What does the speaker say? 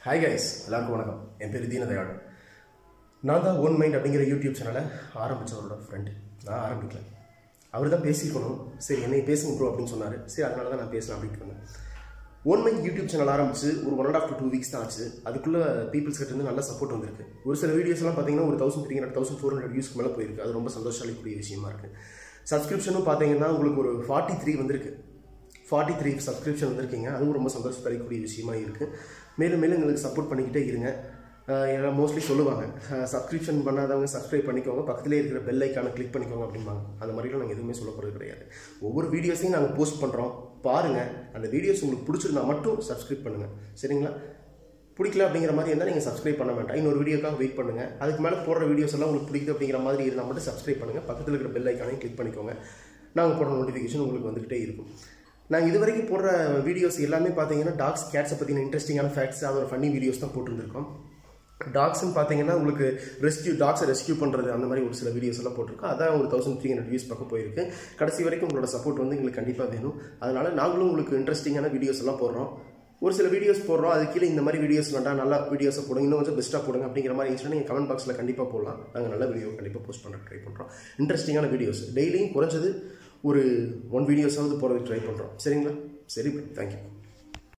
hi guys எல்லாருக்கும் வணக்கம் என் பேர் தீனதயாளன் நான் தான் ஓன் மைண்ட் அப்படிங்கிற யூடியூப் சேனலை ஆரம்பித்தவரோட ஃப்ரெண்டு நான் ஆரம்பிக்கல அவர் தான் பேசிக்கணும் சரி என்னை பேசுங்க ப்ரோ அப்படின்னு சொன்னார் சரி அதனால தான் நான் பேசலாம் அப்படின்ட்டு வந்தேன் ஒன் மைண்ட் யூடியூப் சேனல் ஆரம்பிச்சு ஒரு one and half two weeks தான் ஆச்சு அதுக்குள்ளே பீப்புள்ஸ் கிட்ட இருந்து நல்ல சப்போர்ட் வந்திருக்கு ஒரு சில வீடியோஸ் எல்லாம் பார்த்தீங்கன்னா ஒரு thousand three hundred thousand four hundred வியூஸ்க்கு மேலே போயிருக்கு அது ரொம்ப சந்தோஷம் அளிக்கக்கூடிய விஷயமா இருக்குது சப்ஸ்கிரிப்ஷனும் பார்த்தீங்கன்னா உங்களுக்கு ஒரு ஃபார்ட்டி த்ரீ வந்திருக்கு ஃபார்ட்டி த்ரீ சப்ஸ்கிரிப்ஷன் வந்திருக்கீங்க அதுவும் ரொம்ப சந்தோஷம் தரக்கூடிய விஷயமா இருக்குது மேலும் மேலும் எங்களுக்கு சப்போர்ட் பண்ணிக்கிட்டே இருங்க எல்லாம் மோஸ்ட்லி சொல்லுவாங்க சப்ஸ்கிரிப்ஷன் பண்ணாதவங்க சப்ஸ்கிரைப் பண்ணிக்கோங்க பக்கத்துலேயே இருக்கிற பெல் ஐக்கானை கிளிக் பண்ணிக்கோங்க அப்படிம்பாங்க அந்த மாதிரிலாம் நாங்கள் எதுவுமே சொல்ல போகிறது கிடையாது ஒவ்வொரு வீடியோஸையும் நாங்கள் போஸ்ட் பண்ணுறோம் பாருங்கள் அந்த வீடியோஸ் உங்களுக்கு பிடிச்சிருந்தா மட்டும் சப்ஸ்கிரைப் பண்ணுங்கள் சரிங்களா பிடிக்கல அப்படிங்கிற மாதிரி இருந்தால் நீங்கள் சப்ஸ்கிரைப் பண்ண வேண்டாம் இன்னொரு வீடியோக்காக வெயிட் பண்ணுங்கள் அதுக்கு மேலே போடுற வீடியோஸ் எல்லாம் உங்களுக்கு பிடிக்குது அப்படிங்கிற மாதிரி இருந்தால் மட்டும் சப்ஸ்கிரைப் பண்ணுங்கள் பக்கத்தில் இருக்கிற பெல் ஐக்கானையும் கிளிக் பண்ணிக்கோங்க நாங்கள் போடுற நோட்டிஃபிகேஷன் உங்களுக்கு வந்துகிட்டே இருக்கும் நாங்கள் இது வரைக்கும் போடுற வீடியோஸ் எல்லாமே பார்த்தீங்கன்னா டாக்ஸ் கேட்ஸை பற்றின இன்ட்ரெஸ்டிங்கான ஃபேக்ட்ஸ் அதோட ஃபன்னி வீடியோஸ் தான் போட்டுருந்துருக்கோம் டாக்ஸ்னு பார்த்தீங்கன்னா உங்களுக்கு ரெஸ்கியூ டாக்ஸை ரெஸ்கியூ பண்ணுறது அந்த மாதிரி ஒரு சில வீடியோஸ் எல்லாம் போட்டிருக்கோம் அதான் ஒரு தௌசண்ட் த்ரீ ஹண்ட்ரட் வியூஸ் பக்கம் போயிருக்கு கடைசி வரைக்கும் உங்களோட சப்போர்ட் வந்து எங்களுக்கு கண்டிப்பாக வேணும் அதனால நாங்களும் உங்களுக்கு இன்ட்ரெஸ்டிங்கான வீடியோஸ் எல்லாம் போடுறோம் ஒரு சில வீடியோஸ் போடுறோம் அது கீழே இந்த மாதிரி வீடியோஸ் வேண்டாம் நல்ல வீடியோஸை போடுங்க இன்னும் கொஞ்சம் பெஸ்ட்டாக போடுங்க அப்படிங்கிற மாதிரி இருந்துச்சுன்னா நீங்கள் கமெண்ட் பாக்ஸில் கண்டிப்பாக போடலாம் நாங்கள் நல்ல வீடியோ கண்டிப்பாக போஸ்ட் பண்ண ட்ரை பண்ணுறோம் இன்ட்ரெஸ்டிங்கான வீடியோஸ் டெய்லியும் குறைஞ்சது ஒரு ஒன் வீடியோஸாவது போடுறதுக்கு ட்ரை பண்ணுறோம் சரிங்களா சரி தேங்க்யூ